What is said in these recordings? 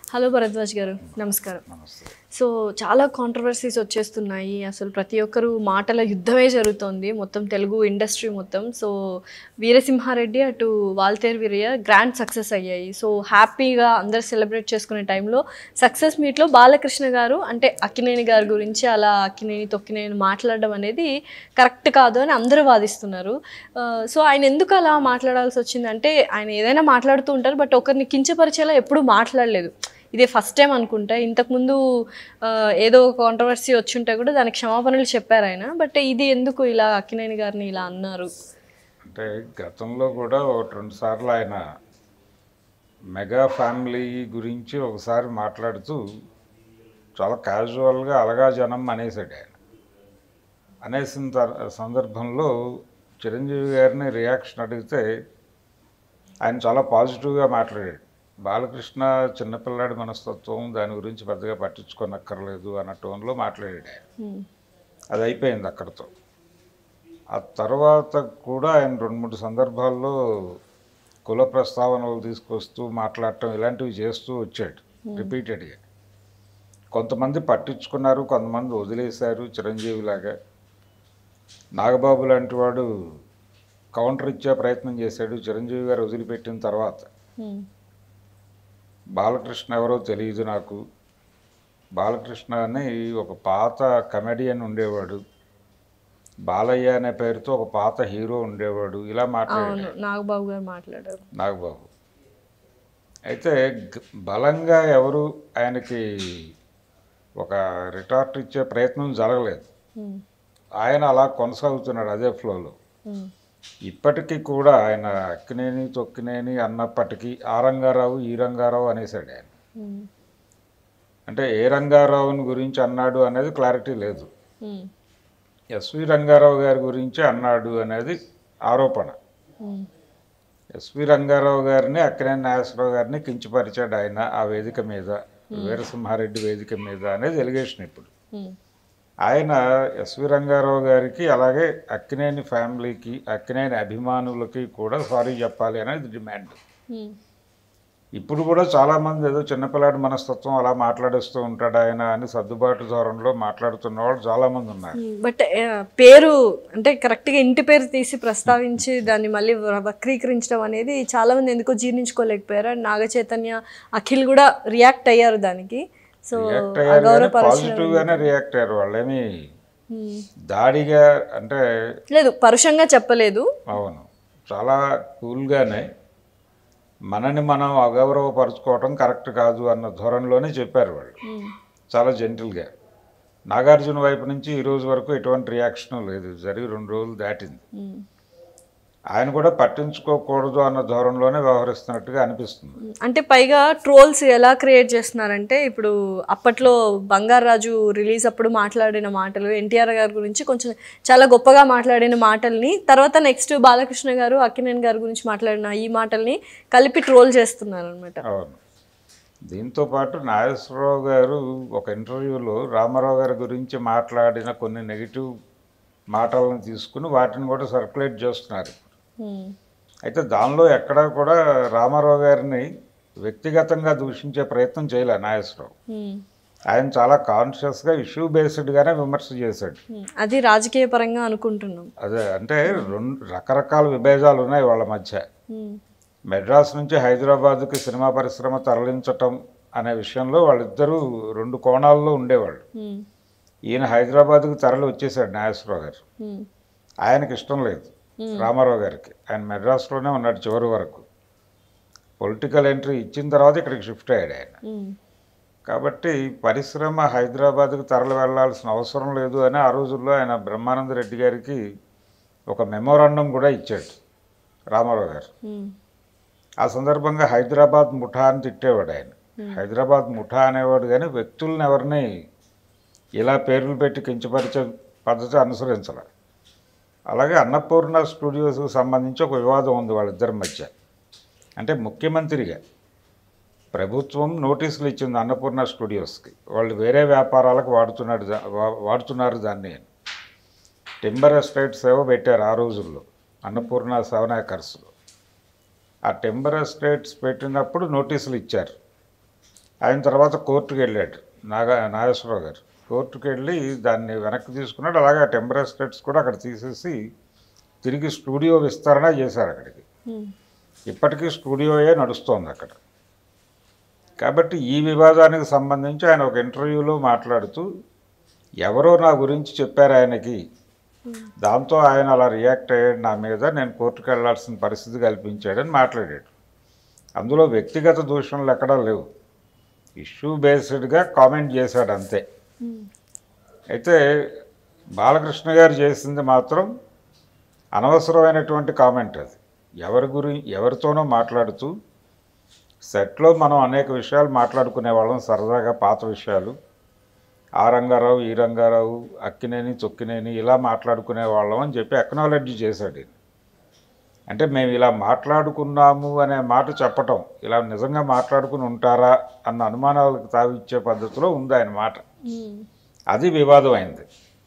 Hello Bharadwaj గారు నమస్కారం నమస్తే సో చాలా కాంట్రవర్సీస్ వచ్చేస్తున్నాయి అసలు ప్రతి ఒక్కరు మాటల యుద్ధమే జరుగుతోంది మొత్తం తెలుగు ఇండస్ట్రీ మొత్తం సో వీరసింహారెడ్డి అటు వాల్తేర్ వీరయ్య గ్రాండ్ సక్సెస్ అయ్యాయి సో హ్యాపీగా అందరు సెలబ్రేట్ చేసుకునే టైంలో సక్సెస్ మీట్లో బాలకృష్ణ గారు అంటే అక్కినేని గారి గురించి అలా అక్కినేని తొక్కినేని మాట్లాడడం అనేది కరెక్ట్ కాదు అని అందరూ వాదిస్తున్నారు ఆ, సో ఆయన ఎందుకు అలా మాట్లాడాల్సి వచ్చిందంటే ఆయన ఏదైనా మాట్లాడుతూ ఉంటారు బట్ ఒకరిని కించపరిచేలా ఎప్పుడూ మాట్లాడలేదు ఇదే ఫస్ట్ టైం అనుకుంటా ఇంతకుముందు ఆ, ఏదో కాంట్రవర్సీ వచ్చుంటే కూడా దానికి క్షమాపణలు చెప్పారు ఆయన బట్ ఇది ఎందుకు ఇలా అక్కినేని గారిని ఇలా అన్నారు అంటే గతంలో కూడా ఒకటి రెండు సార్లు ఆయన మెగా ఫ్యామిలీ గురించి ఒకసారి మాట్లాడుతూ చాలా క్యాజువల్గా అలగా జనం అనేసాడు ఆయన అనేసిన తర్- సందర్భంలో చిరంజీవి గారిని రియాక్షన్ అడిగితే ఆయన చాలా పాజిటివ్గా మాట్లాడాడు బాలకృష్ణ చిన్నపిల్లాడి మనస్తత్వం దాని గురించి పెద్దగా పట్టించుకోనక్కర్లేదు అన్న టోన్లో మాట్లాడాడు ఆయన హ్మ్. అది అయిపోయింది అక్కడితో ఆ తర్వాత కూడా ఆయన రెండు మూడు సందర్భాల్లో కుల ప్రస్తావనలు తీసుకొస్తూ మాట్లాడటం ఇలాంటివి చేస్తూ వచ్చాడు రిపీటెడ్గా కొంతమంది పట్టించుకున్నారు కొంతమంది వదిలేశారు చిరంజీవి లాగా నాగబాబు లాంటి వాడు కౌంటర్ ఇచ్చే ప్రయత్నం చేశాడు చిరంజీవి గారు వదిలిపెట్టిన తర్వాత హ్మ్. బాలకృష్ణ ఎవరో తెలియదు నాకు బాలకృష్ణ అని ఒక పాత కమెడియన్ ఉండేవాడు బాలయ్య అనే పేరుతో ఒక పాత హీరో ఉండేవాడు ఇలా మాట్లాడాడు అవును నాగబాబు గారు మాట్లాడారు నాగబాబు అయితే గ- బలంగా ఎవరు ఆయనకి ఒక రిటార్ట్ ఇచ్చే ప్రయత్నం జరగలేదు హ్మ్. ఆయన అలా కొనసాగుతున్నాడు అదే ఫ్లోలో హ్మ్. ఇప్పటికీ కూడా ఆయన అక్కినేని తొక్కినేని అన్నప్పటికీ ఆ రంగారావు ఈ రంగారావు అనేసాడు ఆయన హ్మ్. అంటే ఏ రంగారావుని గురించి అన్నాడు అనేది క్లారిటీ లేదు హ్మ్. ఎస్వి రంగారావు గారి గురించి అన్నాడు అనేది ఆరోపణ హ్మ్. ఎస్వి రంగారావు గారిని అక్కినేని నాగేశ్వరరావు గారిని కించపరిచాడు ఆయన ఆ వేదిక మీద వీరసింహారెడ్డి వేదిక మీద అనేది ఎలిగేషన్ ఇప్పుడు హ్మ్. ఆయన ఎస్వి రంగారావు గారికి అలాగే అక్కినేని ఫ్యామిలీకి అక్కినేని అభిమానులకి కూడా సారీ చెప్పాలి అనేది డిమాండ్ హ్మ్. ఇప్పుడు కూడా చాలామంది ఏదో చిన్నపిల్లాడి మనస్తత్వం అలా మాట్లాడేస్తూ ఉంటాడు ఆయన అని సర్దుబాటు ధోరణిలో మాట్లాడుతున్న వాళ్ళు చాలామంది ఉన్నారు బట్ ఆ, పేరు అంటే కరెక్ట్గా ఇంటి పేరు తీసి ప్రస్తావించి దాన్ని మళ్ళీ వ- వక్రీకరించడం అనేది చాలా మంది ఎందుకో జీర్ణించుకోలేకపోయారు అండ్ నాగ చైతన్య అఖిల్ కూడా రియాక్ట్ అయ్యారు దానికి సో రియాక్ట్ అయ్యారు కానీ అగౌరవపరచడం పాజిటివ్గానే రియాక్ట్ అయ్యారు వాళ్ళేమి హ్మ్. దాడిగా అంటే లేదు పరుషంగా చెప్పలేదు అవును చాలా కూల్గానే మనని మనం అగౌరవపరచుకోవటం కరెక్ట్ కాదు అన్న ధోరణిలోనే చెప్పారు వాళ్ళు హ్మ్. చాలా జెంటిల్గా నాగార్జున వైపు నుంచి ఈ రోజు వరకు ఎటువంటి రియాక్షన్ లేదు జరిగి రెండు రోజులు దాటింది హ్మ్. ఆయన కూడా పట్టించుకోకూడదు అన్న ధోరణిలోనే వ్యవహరిస్తున్నట్టుగా అనిపిస్తుంది అంటే పైగా ట్రోల్స్ ఎలా క్రియేట్ చేస్తున్నారంటే ఇప్పుడు అప్పట్లో బంగారాజు రిలీజ్ అప్పుడు మాట్లాడిన మాటలు ఎన్టీఆర్ గారి గురించి కొంచెం చాలా గొప్పగా మాట్లాడిన మాటల్ని తర్వాత నెక్స్ట్ బాలకృష్ణ గారు అక్కినేని గారి గురించి మాట్లాడిన ఈ మాటల్ని కలిపి ట్రోల్ చేస్తున్నారు అనమాట అవును దీంతో పాటు నాగేశ్వరరావు గారు ఒక ఇంటర్వ్యూలో రామారావు గారి గురించి మాట్లాడిన కొన్ని నెగిటివ్ మాటలను తీసుకుని వాటిని కూడా సర్క్యులేట్ చేస్తున్నారు అయితే దానిలో ఎక్కడా కూడా రామారావు గారిని వ్యక్తిగతంగా దూషించే ప్రయత్నం చేయలే నాగేశ్వరరావు ఆయన చాలా కాన్షియస్గా ఇష్యూ బేస్డ్గానే విమర్శ చేశాడు అది రాజకీయ పరంగా అనుకుంటున్నాం అదే అంటే రెండు రకరకాల విభేదాలు ఉన్నాయి వాళ్ళ మధ్య హ్మ్. మెడ్రాస్ నుంచి హైదరాబాద్కి సినిమా పరిశ్రమ తరలించటం అనే విషయంలో వాళ్ళిద్దరూ రెండు కోణాల్లో ఉండేవాళ్ళు హ్మ్. ఈయన హైదరాబాద్కి తరలి వచ్చేసాడు నాగేశ్వరరావు గారు హ్మ్. ఆయనకి ఇష్టం లేదు రామారావు గారికి ఆయన మెడ్రాస్లోనే ఉన్నాడు చివరి వరకు పొలిటికల్ ఎంట్రీ ఇచ్చిన తర్వాత ఇక్కడికి షిఫ్ట్ అయ్యాడు ఆయన హ్మ్. కాబట్టి పరిశ్రమ హైదరాబాద్కి తరలి వెళ్ళాల్సిన అవసరం లేదు అని ఆ రోజుల్లో ఆయన బ్రహ్మానంద రెడ్డి గారికి ఒక మెమోరాండం కూడా ఇచ్చాడు రామారావు గారు హ్మ్. ఆ సందర్భంగా హైదరాబాద్ ముఠా అని తిట్టేవాడు ఆయన హైదరాబాద్ ముఠా అనేవాడు కానీ వ్యక్తులను ఎవరిని ఇలా పేర్లు పెట్టి కించపరిచే పద్ధతి అనుసరించాల అలాగే అన్నపూర్ణ స్టూడియోస్కి సంబంధించి ఒక వివాదం ఉంది వాళ్ళిద్దరి మధ్య అంటే ముఖ్యమంత్రిగా ప్రభుత్వం నోటీసులు ఇచ్చింది అన్నపూర్ణ స్టూడియోస్కి వాళ్ళు వేరే వ్యాపారాలకు వాడుతున్నాడు దా- వా- వాడుతున్నారు దాన్ని అని టింబర్ ఎస్టేట్స్ ఏవో పెట్టారు ఆ రోజుల్లో అన్నపూర్ణ సెవెన్ ఏకర్స్లో ఆ టెంబర్ ఎస్టేట్స్ పెట్టినప్పుడు నోటీసులు ఇచ్చారు ఆయన తర్వాత కోర్టుకు వెళ్ళాడు నాగా నాగేశ్వరరావు గారు కోర్టుకు వెళ్ళి దాన్ని వెనక్కి తీసుకున్నాడు అలాగే టెంపరీ స్టేట్స్ కూడా అక్కడ తీసేసి తిరిగి స్టూడియో విస్తరణ చేశారు అక్కడికి ఉమ్, ఇప్పటికీ స్టూడియోయే నడుస్తోంది అక్కడ కాబట్టి ఈ వివాదానికి సంబంధించి ఆయన ఒక ఇంటర్వ్యూలో మాట్లాడుతూ ఎవరో నా గురించి చెప్పారు ఆయనకి దాంతో ఆయన అలా రియాక్ట్ అయ్యాడు నా మీద నేను కోర్టుకు వెళ్లాల్సిన పరిస్థితి కల్పించాడని మాట్లాడాడు అందులో వ్యక్తిగత దూషణలు ఎక్కడా లేవు ఇష్యూ బేస్డ్గా కామెంట్ చేశాడు అంతే ఉమ్, అయితే బాలకృష్ణ గారు చేసింది మాత్రం అనవసరమైనటువంటి కామెంట్ అది ఎవరి గురి ఎవరితోనో మాట్లాడుతూ సెట్లో మనం అనేక విషయాలు మాట్లాడుకునే వాళ్ళం సరదాగా పాత విషయాలు ఆ రంగారావు ఈ రంగారావు అక్కినేని చొక్కినేని ఇలా మాట్లాడుకునే వాళ్ళం అని చెప్పి అక్నాలెడ్జ్ చేశాడు ఈయన. అంటే మేము ఇలా మాట్లాడుకున్నాము అనే మాట చెప్పటం ఇలా నిజంగా మాట్లాడుకుని ఉంటారా అన్న అనుమానాలకు తావిచ్చే పద్ధతిలో ఉంది ఆయన మాట ఉమ్, అది వివాదం అయింది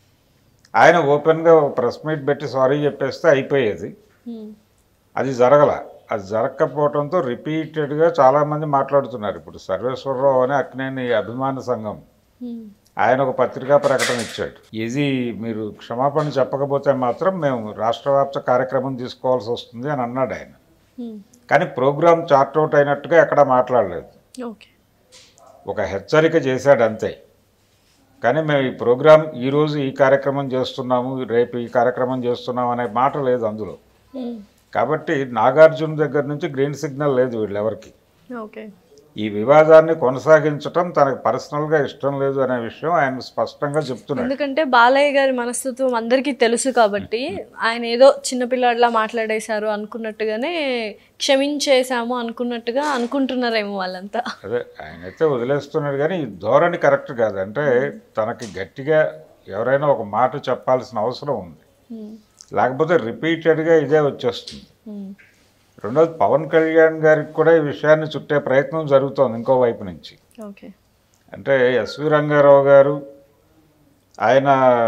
ఆయన ఓపెన్గా ఒక ప్రెస్ మీట్ పెట్టి సారీ చెప్పేస్తే అయిపోయేది ఉమ్, అది జరగల అది జరగకపోవడంతో రిపీటెడ్గా చాలామంది మాట్లాడుతున్నారు ఇప్పుడు సర్వేశ్వరరావు అనే అక్నేని అభిమాన సంఘం ఉమ్, ఆయన ఒక పత్రికా ప్రకటన ఇచ్చాడు ఇది మీరు క్షమాపణ చెప్పకపోతే మాత్రం మేము రాష్ట్ర వ్యాప్త కార్యక్రమం తీసుకోవాల్సి వస్తుంది అని అన్నాడు ఆయన ఉమ్, కానీ ప్రోగ్రామ్ చార్ట్అవుట్ అయినట్టుగా ఎక్కడా మాట్లాడలేదు ఓకే ఒక హెచ్చరిక చేశాడు అంతే కానీ మేము ఈ ప్రోగ్రాం ఈరోజు ఈ కార్యక్రమం చేస్తున్నాము రేపు ఈ కార్యక్రమం చేస్తున్నాం అనే మాట లేదు అందులో ఉమ్, కాబట్టి నాగార్జున దగ్గర నుంచి గ్రీన్ సిగ్నల్ లేదు వీళ్ళెవరికి ఓకే ఈ వివాదాన్ని కొనసాగించటం తనకు పర్సనల్గా ఇష్టం లేదు అనే విషయం ఆయన స్పష్టంగా చెప్తున్నాడు ఎందుకంటే బాలయ్య గారి మనస్తత్వం అందరికీ తెలుసు కాబట్టి ఆయన ఏదో చిన్నపిల్లాడిలా మాట్లాడేశారు అనుకున్నట్టుగానే క్షమించేశాము అనుకున్నట్టుగా అనుకుంటున్నారేమో వాళ్ళంతా అదే ఆయన అయితే వదిలేస్తున్నాడు కానీ ఈ ధోరణి కరెక్ట్ కాదు అంటే తనకి గట్టిగా ఎవరైనా ఒక మాట చెప్పాల్సిన అవసరం ఉంది ఉమ్, లేకపోతే రిపీటెడ్గా ఇదే వచ్చేస్తుంది ఉమ్, రెండోది పవన్ కళ్యాణ్ గారికి కూడా ఈ విషయాన్ని చుట్టే ప్రయత్నం జరుగుతోంది ఇంకో వైపు నుంచి ఓకే అంటే ఎస్వి రంగారావు గారు ఆయన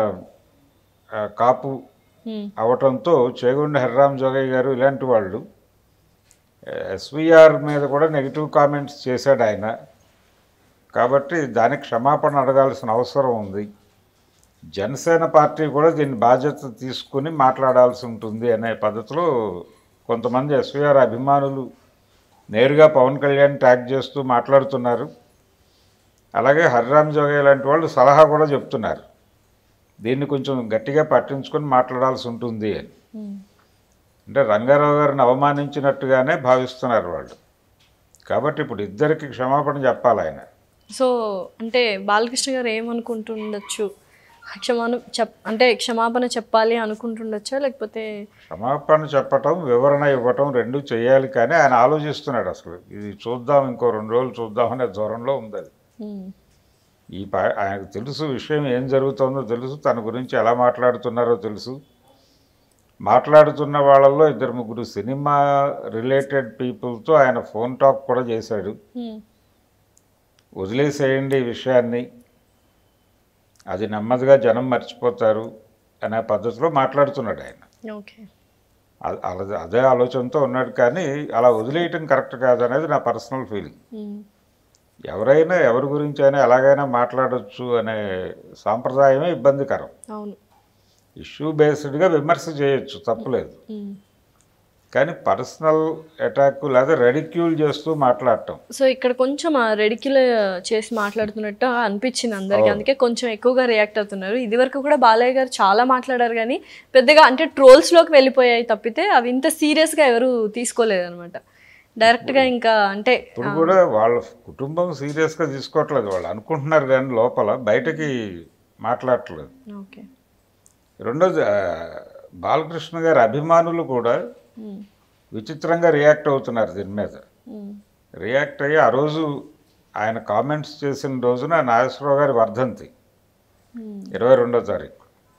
ఆ, కాపు ఉమ్, అవటంతో చేగుండ హరిరామ్ జోగయ్య గారు ఇలాంటి వాళ్ళు ఎస్విఆర్ మీద కూడా నెగిటివ్ కామెంట్స్ చేశాడు ఆయన కాబట్టి దానికి క్షమాపణ అడగాల్సిన అవసరం ఉంది జనసేన పార్టీ కూడా దీని బాధ్యత తీసుకుని మాట్లాడాల్సి ఉంటుంది అనే పద్ధతిలో కొంతమంది ఎస్విఆర్ అభిమానులు నేరుగా పవన్ కళ్యాణ్ ట్యాగ్ చేస్తూ మాట్లాడుతున్నారు అలాగే హరిరామ్ జోగయ్య లాంటి వాళ్ళు సలహా కూడా చెప్తున్నారు దీన్ని కొంచెం గట్టిగా పట్టించుకొని మాట్లాడాల్సి ఉంటుంది అని ఉమ్, అంటే రంగారావు గారిని అవమానించినట్టుగానే భావిస్తున్నారు వాళ్ళు కాబట్టి ఇప్పుడు ఇద్దరికి క్షమాపణ చెప్పాలి ఆయన సో అంటే బాలకృష్ణ గారు ఏమనుకుంటుండొచ్చు క్షమాను చెప్ అంటే క్షమాపణ చెప్పాలి అనుకుంటుండొచ్చా లేకపోతే క్షమాపణ చెప్పటం వివరణ ఇవ్వటం రెండు చేయాలి కానీ ఆయన ఆలోచిస్తున్నాడు అసలు ఇది చూద్దాం ఇంకో రెండు రోజులు చూద్దాం అనే ధోరణిలో ఉంది అది ఉమ్, ఈ పా- ఆయనకు తెలుసు విషయం ఏం జరుగుతుందో తెలుసు తన గురించి ఎలా మాట్లాడుతున్నారో తెలుసు మాట్లాడుతున్న వాళ్ళల్లో ఇద్దరు ముగ్గురు సినిమా రిలేటెడ్ పీపుల్తో ఆయన ఫోన్ టాక్ కూడా చేశాడు ఉమ్, వదిలేసేయండి ఈ విషయాన్ని అది నెమ్మదిగా జనం మర్చిపోతారు అనే పద్ధతిలో మాట్లాడుతున్నాడు ఆయన ఓకే అ- అల- అదే ఆలోచనతో ఉన్నాడు కానీ అలా వదిలేయటం కరెక్ట్ కాదనేది నా పర్సనల్ ఫీలింగ్ ఉమ్, ఎవరైనా ఎవరి గురించి అయినా ఎలాగైనా మాట్లాడొచ్చు అనే సాంప్రదాయమే ఇబ్బందికరం అవును ఇష్యూ బేస్డ్గా విమర్శ చేయొచ్చు తప్పులేదు ఉమ్. కానీ పర్సనల్ అటాక్ లేదా రెడిక్యూల్ చేస్తూ మాట్లాడటం సో ఇక్కడ కొంచెం రెడిక్యుల చేసి మాట్లాడుతున్నట్టు అనిపించింది అందరికి అందుకే కొంచెం ఎక్కువగా రియాక్ట్ అవుతున్నారు ఇది వరకు కూడా బాలయ్య గారు చాలా మాట్లాడారు కానీ పెద్దగా అంటే ట్రోల్స్ లోకి వెళ్ళిపోయాయి తప్పితే అవి ఇంత సీరియస్ గా ఎవరు తీసుకోలేదు అనమాట డైరెక్ట్ గా ఇంకా అంటే ఇప్పుడు కూడా వాళ్ళ కుటుంబం సీరియస్గా తీసుకోవట్లేదు వాళ్ళు అనుకుంటున్నారు కానీ లోపల బయటకి మాట్లాడట్లేదు ఓకే రెండోది ఆ, బాలకృష్ణ గారి అభిమానులు కూడా విచిత్రంగా రియాక్ట్ అవుతున్నారు దీని మీద రియాక్ట్ అయ్యి ఆ రోజు ఆయన కామెంట్స్ చేసిన రోజున నాగేశ్వరరావు గారి వర్ధంతి ఇరవై రెండో తారీఖు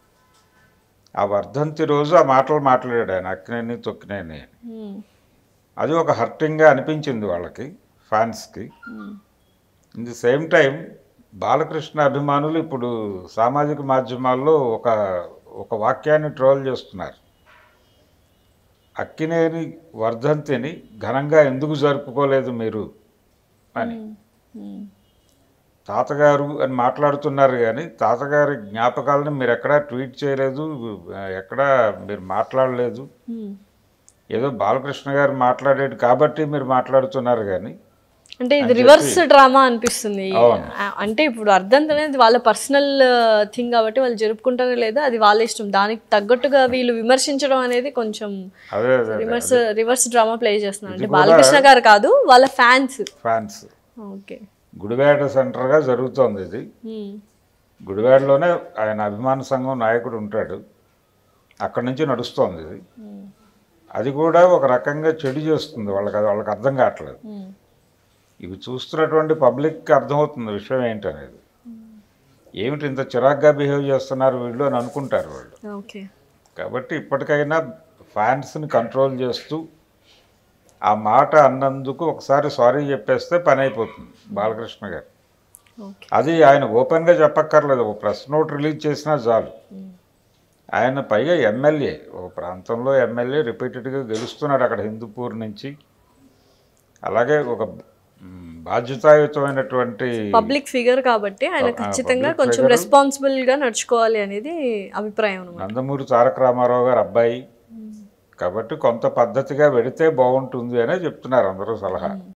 ఆ వర్ధంతి రోజు ఆ మాటలు మాట్లాడాడు ఆయన అక్కినేని తొక్కినేని అని. అది ఒక హర్టింగ్గా అనిపించింది వాళ్ళకి ఫ్యాన్స్కి in the same time Balakrishna అభిమానులు ఇప్పుడు సామాజిక మాధ్యమాల్లో ఒక ఒక వాక్యాన్ని ట్రోల్ చేస్తున్నారు అక్కినేని వర్ధంతిని ఘనంగా ఎందుకు జరుపుకోలేదు మీరు అని తాతగారు అని మాట్లాడుతున్నారు కానీ తాతగారి జ్ఞాపకాలను మీరు ఎక్కడా ట్వీట్ చేయలేదు ఎక్కడా మీరు మాట్లాడలేదు మ్మ్. ఏదో బాలకృష్ణ గారు మాట్లాడేది కాబట్టి మీరు మాట్లాడుతున్నారు కానీ అంటే ఇది రివర్స్ డ్రామా అనిపిస్తుంది అవును. ఆ- అంటే ఇప్పుడు అర్థం అనేది వాళ్ళ పర్సనల్ థింగ్ కాబట్టి వాళ్ళు జరుపుకుంటారో లేదా అది వాళ్ళ ఇష్టం దానికి తగ్గట్టుగా వీళ్ళు విమర్శించడం అనేది కొంచెం అదే అదే రివర్స్ రివర్స్ డ్రామా ప్లే చేస్తున్నారు అంటే బాలకృష్ణ గారు కాదు వాళ్ళ ఫ్యాన్స్ ఫ్యాన్స్ ఓకే గుడివాడ సెంటర్గా జరుగుతోంది ఇది గుడివాడలోనే ఆయన అభిమాన సంఘం నాయకుడు ఉంటాడు అక్కడి నుంచి నడుస్తోంది ఇది అది కూడా ఒక రకంగా చెడు చేస్తుంది వాళ్ళకి అది వాళ్ళకి అర్థం కావట్లేదు ఇవి చూస్తున్నటువంటి పబ్లిక్కి అర్థమవుతుంది విషయం ఏంటనేది ఏమిటి ఇంత చిరాగ్గా బిహేవ్ చేస్తున్నారు వీళ్ళు అని అనుకుంటారు వాళ్ళు ఓకే కాబట్టి ఇప్పటికైనా ఫ్యాన్స్ని కంట్రోల్ చేస్తూ ఆ మాట అన్నందుకు ఒకసారి సారీ చెప్పేస్తే పని అయిపోతుంది బాలకృష్ణ గారు ఓకే అది ఆయన ఓపెన్గా చెప్పక్కర్లేదు ఒక ప్రెస్ నోట్ రిలీజ్ చేసినా చాలు ఆయన పైగా ఎమ్మెల్యే ఒక ప్రాంతంలో ఎమ్మెల్యే రిపీటెడ్గా గెలుస్తున్నాడు అక్కడ హిందూపూర్ నుంచి అలాగే ఒక మ్, బాధ్యతాయుతమైనటువంటి పబ్లిక్ ఫిగర్ కాబట్టి ఆయన ఆ, ఖచ్చితంగా public కొంచెం figure. రెస్పాన్సిబుల్ గా నడుచుకోవాలి అనేది అభిప్రాయం అనమాట నందమూరి తారక రామారావు గారు అబ్బాయి కాబట్టి కొంత పద్ధతిగా వెడితే బాగుంటుంది అనే చెప్తున్నారు అందరూ సలహా